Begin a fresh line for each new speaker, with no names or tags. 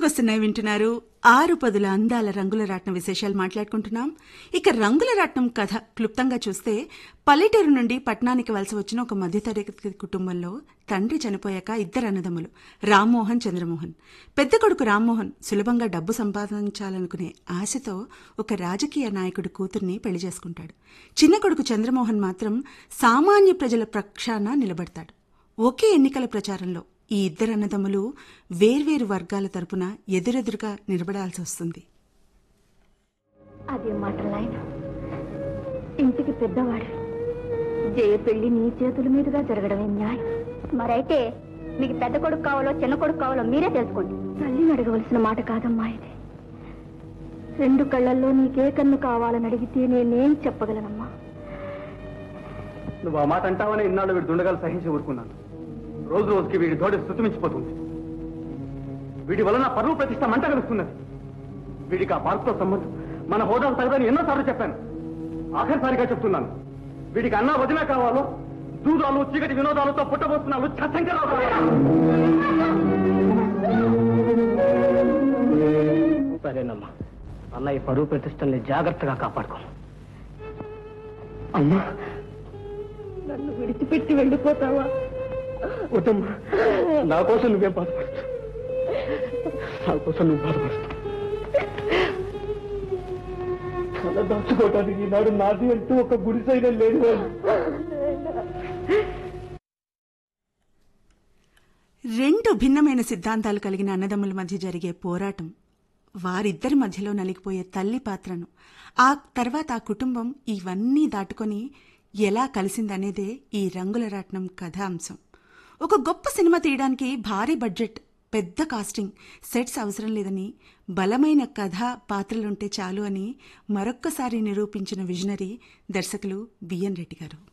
గుర్తుకొస్తున్నాయి వింటున్నారు ఆరు పదుల అందాల రంగుల రాట్నం విశేషాలు మాట్లాడుకుంటున్నాం ఇక రంగుల రాట్నం కథ క్లుప్తంగా చూస్తే పల్లెటూరు నుండి పట్టణానికి వలస వచ్చిన ఒక మధ్యతరగతి కుటుంబంలో తండ్రి చనిపోయాక ఇద్దరు అన్నదమ్ములు రామ్మోహన్ చంద్రమోహన్ పెద్ద కొడుకు రామ్మోహన్ సులభంగా డబ్బు సంపాదించాలనుకునే ఆశతో ఒక రాజకీయ నాయకుడి కూతుర్ని పెళ్లి చేసుకుంటాడు చిన్న కొడుకు చంద్రమోహన్ మాత్రం సామాన్య ప్రజల పక్షాన నిలబడతాడు ఒకే ఎన్నికల ప్రచారంలో ఈ ఇద్దరు అన్నదమ్ములు వేర్వేరు వర్గాల తరపున ఎదురెదురుగా నిలబడాల్సి వస్తుంది
అదే మాటలు నాయన ఇంటికి పెద్దవాడు జయ పెళ్లి నీ చేతుల మీదుగా జరగడమే న్యాయం మరైతే మీకు పెద్ద కొడుకు కావాలో చిన్న కొడుకు కావాలో మీరే తెలుసుకోండి తల్లిని అడగవలసిన మాట కాదమ్మా ఇది రెండు కళ్ళల్లో నీకే కన్ను కావాలని అడిగితే నేనేం చెప్పగలనమ్మా
నువ్వు ఆ మాట అంటావని ఇన్నాళ్ళు వీడి దుండగాలు సహించి ఊరుకున్నాను రోజు రోజుకి వీడి తోడి శృతిమించిపోతుంది వీడి వలన పరువు ప్రతిష్ట మంట కలుస్తున్నది వీడికి ఆ పార్కుతో సంబంధం మన హోదాలు తగదని ఎన్నోసార్లు చెప్పాను ఆఖరిసారిగా చెప్తున్నాను వీడికి అన్నా వదిన కావాలో దూదాలు చీకటి వినోదాలతో పుట్టబోతున్నాలు చచ్చంకరావు కావాలి
సరేనమ్మా అన్నయ్య పరువు ప్రతిష్టల్ని జాగ్రత్తగా కాపాడుకో అమ్మా
నన్ను విడిచిపెట్టి వెళ్ళిపోతావా
వద్దమ్మా నా కోసం నువ్వేం బాధపడచ్చు నా కోసం నువ్వు బాధపడచ్చు తల దాచుకోవటానికి ఈనాడు నాది అంటూ ఒక గుడిసైనా లేదు వాళ్ళు
రెండు భిన్నమైన సిద్ధాంతాలు కలిగిన అన్నదమ్ముల మధ్య జరిగే పోరాటం వారిద్దరి మధ్యలో నలిగిపోయే తల్లి పాత్రను ఆ తర్వాత ఆ కుటుంబం ఇవన్నీ దాటుకొని ఎలా కలిసిందనేదే ఈ రంగుల రాట్నం కథాంశం ఒక గొప్ప సినిమా తీయడానికి భారీ బడ్జెట్ పెద్ద కాస్టింగ్ సెట్స్ అవసరం లేదని బలమైన కథ పాత్రలుంటే చాలు అని మరొక్కసారి నిరూపించిన విజనరీ దర్శకులు బిఎన్ రెడ్డి గారు